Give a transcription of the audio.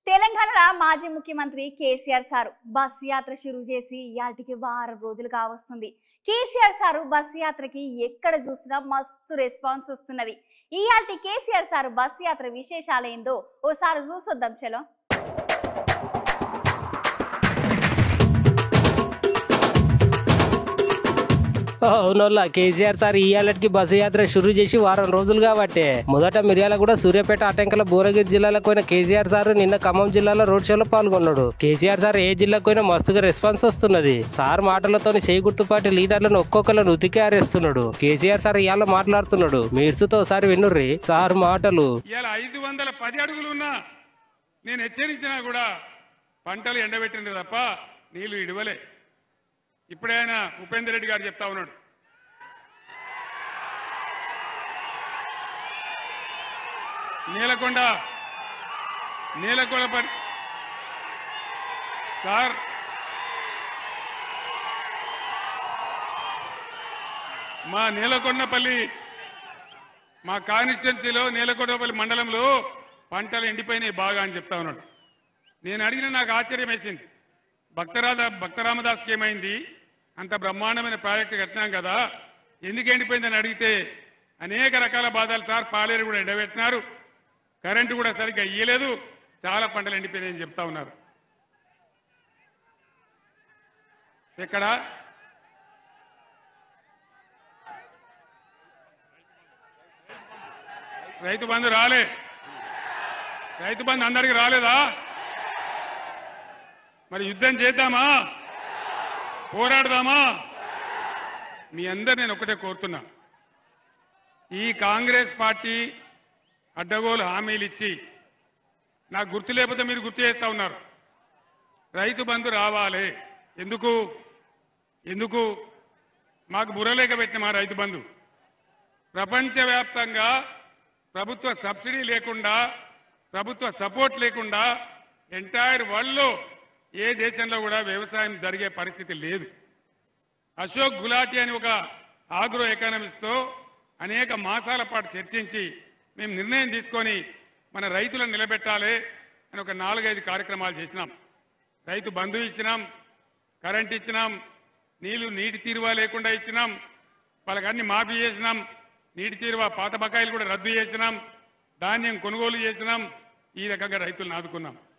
తెలంగాణలో మాజీ ముఖ్యమంత్రి కేసీఆర్ సారు బస్ యాత్ర షురు చేసి ఇయాటికి వారం రోజులు కావస్తుంది కేసీఆర్ సారు బస్ యాత్రకి ఎక్కడ చూసినా మస్తు రెస్పాన్స్ వస్తున్నది ఇయాల్టి కేసీఆర్ సారు బస్ యాత్ర విశేషాలు ఏందో ఓసారి చూసొద్దాం చలో అవునోళ్ళ కేసీఆర్ సార్ ఇయాలకి బస్సు యాత్ర షురూ చేసి వారం రోజులు కాబట్టి మొదట మిర్యాల కూడా సూర్యాపేట అటంకల భువనగిరి జిల్లాలకు పోయిన కేసీఆర్ సార్ నిన్న ఖమ్మం జిల్లాలో రోడ్ షోలో పాల్గొన్నాడు కేసీఆర్ సార్ ఏ జిల్లాకు పోయినా మస్తుగా రెస్పాన్స్ వస్తున్నది సార్ మాటలతోని చేయి గుర్తుపాటి లీడర్లను ఒక్కొక్కరిని ఉతికి ఆరేస్తున్నాడు కేసీఆర్ సార్ ఇవాళ మాట్లాడుతున్నాడు మీర్సుతో ఒకసారి వినుర్రి సార్ మాటలు ఇవాళ ఐదు వందల పది అడుగులు ఉన్నా నేను హెచ్చరించినా కూడా పంటలు ఎండబెట్టింది తప్ప నీళ్లు ఇడవలే ఇప్పుడే ఆయన ఉపేందర్ రెడ్డి గారు చెప్తా ఉన్నాడు నీలకొండ నీలకొండ పడి సార్ మా నీలకొండపల్లి మా కాన్స్టిట్యున్సీలో నీలకొండపల్లి మండలంలో పంటలు ఎండిపోయినాయి బాగా అని చెప్తా ఉన్నాడు నేను అడిగిన నాకు ఆశ్చర్యం వేసింది భక్తరాధ భక్తరామదాస్కి ఏమైంది అంత బ్రహ్మాండమైన ప్రాజెక్టు కట్టినాం కదా ఎందుకు ఎండిపోయిందని అడిగితే అనేక రకాల బాధలు సార్ పాలేరు కూడా ఎండబెట్టినారు కరెంటు కూడా సరిగ్గా ఇయ్యలేదు చాలా పంటలు ఎండిపోయినాయని చెప్తా ఉన్నారు ఎక్కడ రైతు బంధు రాలే రైతు బంధు అందరికి రాలేదా మరి యుద్ధం చేద్దామా పోరాడదామా మీ అందరు నేను ఒకటే కోరుతున్నా ఈ కాంగ్రెస్ పార్టీ అడ్డగోలు హామీలు ఇచ్చి నాకు గుర్తు లేకపోతే మీరు గుర్తు చేస్తా ఉన్నారు రైతు బంధు రావాలి ఎందుకు ఎందుకు మాకు బుర్రలేక పెట్టిన మా రైతు బంధు ప్రపంచవ్యాప్తంగా ప్రభుత్వ సబ్సిడీ లేకుండా ప్రభుత్వ సపోర్ట్ లేకుండా ఎంటైర్ వరల్డ్లో ఏ దేశంలో కూడా వ్యవసాయం జరిగే పరిస్థితి లేదు అశోక్ గులాటి అని ఒక ఆగ్రో ఎకానమిస్ట్తో అనేక మాసాల పాటు చర్చించి మేము నిర్ణయం తీసుకొని మన రైతులను నిలబెట్టాలి అని ఒక నాలుగైదు కార్యక్రమాలు చేసినాం రైతు బంధు ఇచ్చినాం కరెంట్ ఇచ్చినాం నీళ్లు నీటి తీరువా లేకుండా ఇచ్చినాం వాళ్ళకి అన్ని మాఫీ చేసినాం నీటి తీరువా పాత బకాయిలు కూడా రద్దు చేసినాం ధాన్యం కొనుగోలు చేసినాం ఈ రకంగా రైతులను ఆదుకున్నాం